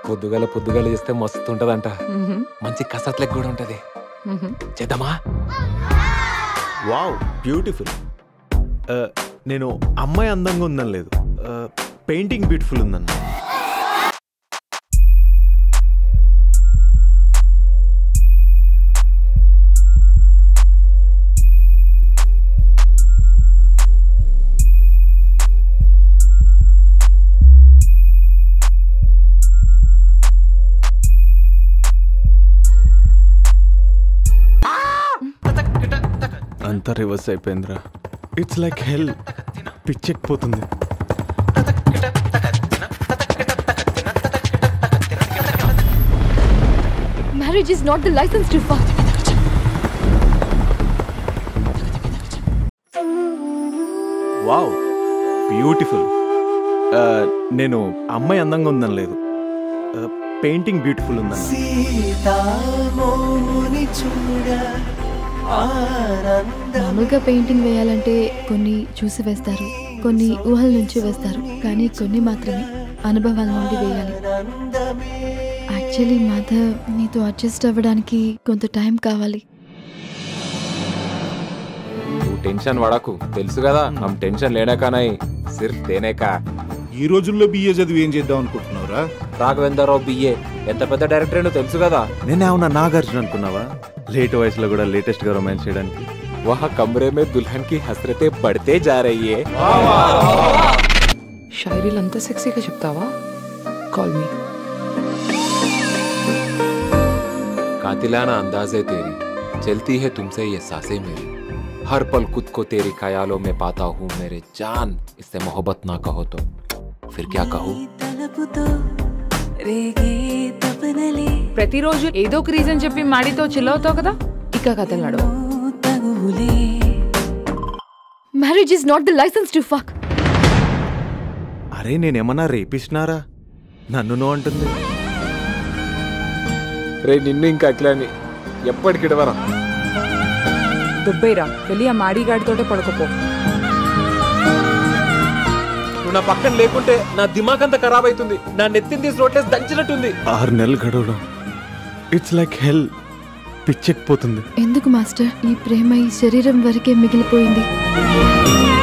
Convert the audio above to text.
పొద్దుగల పొద్దుగల చేస్తే మస్తు ఉంటదంట మంచి కసరత్లకు కూడా ఉంటది చేద్దామా వావ్ బ్యూటిఫుల్ నేను అమ్మాయి అందంగా ఉందని లేదు పెయింటింగ్ బ్యూటిఫుల్ ఉందన్న అంతా రివర్స్ అయిపోయిందిరా ఇట్స్ లైక్ హెల్ పిచ్చెక్కిపోతుంది marriage is not the licence to fuck wow beautiful నేను అమ్మాయి అందంగా ఉందని లేదు పెయింటింగ్ బ్యూటిఫుల్ ఉందని సీతామోముని చూడ ఆనంద మామూలుగా పెయింటింగ్ వేయాలంటే కొన్ని చూసి వేస్తారు కొన్ని ఊహల నుంచి వేస్తారు కానీ కొన్ని మాత్రమే అనుభవాల నుండి వేయాలి యాక్చువల్లీ మాధవ్ నీతో అడ్జస్ట్ అవ్వడానికి కొంత టైం కావాలి నువ్వు టెన్షన్ పడకు తెలుసు కదా हम టెన్షన్ లేనే కానాయి సిర్ఫ్ దేనే కా ఈ రోజుల్లో బిఏ చదివి ఏం చేద్దాం అనుకుంటున్నావురా రాఘవేంద్రరావు బిఏ ఎంత పెద్ద డైరెక్టర్ ఏంటో తెలుసు కదా నేనేమన్నా నాగార్జున అనుకున్నావా లేట్ వయసులో కూడా లేటెస్ట్ గా రొమాన్స్ చేయడానికి వహా కమరే మే దుల్హన్ కి హస్రతే పడితే జా రही है షాయరీలు అంత సెక్సీగా చెప్తావా కాల్ మీ कातिलाना अंदाज है तेरी चलती है तुमसे ये सांसें मेरी हर पल खुद को तेरी ख्यालों में पाता हूँ मेरे जान इससे मोहब्बत ना कहो तो फिर क्या कहूँ తలపుతో రేగే తపనలే ప్రతిరోజు ఏదో ఒక రీజన్ చెప్పి మాడితో చిల్ అవుతావు కదా ఇక కథలు నడవు తగులే marriage is not the licence to fuck అరే నేనేమన్నా రేపిస్తున్నారా నన్ను నువ్వు అంటుంది రే నిన్ను ఇంకా అట్లని ఎప్పటికిడవరా దుబ్బైరా వెళ్ళి ఆ మాడిగాడితోటే పడుకోపో నువ్వు నా పక్కన లేకుంటే నా దిమాగ్ అంతా ఖరాబ్ అవుతుంది నా నెత్తిని తీసి రోట్లేసి దంచినట్టుంది ఆరు నెలలు గడవడం ఇట్స్ లైక్ హెల్ పిచ్చెక్కిపోతుంది ఎందుకు మాస్టర్ ఈ ప్రేమ ఈ శరీరం వరకే మిగిలిపోయింది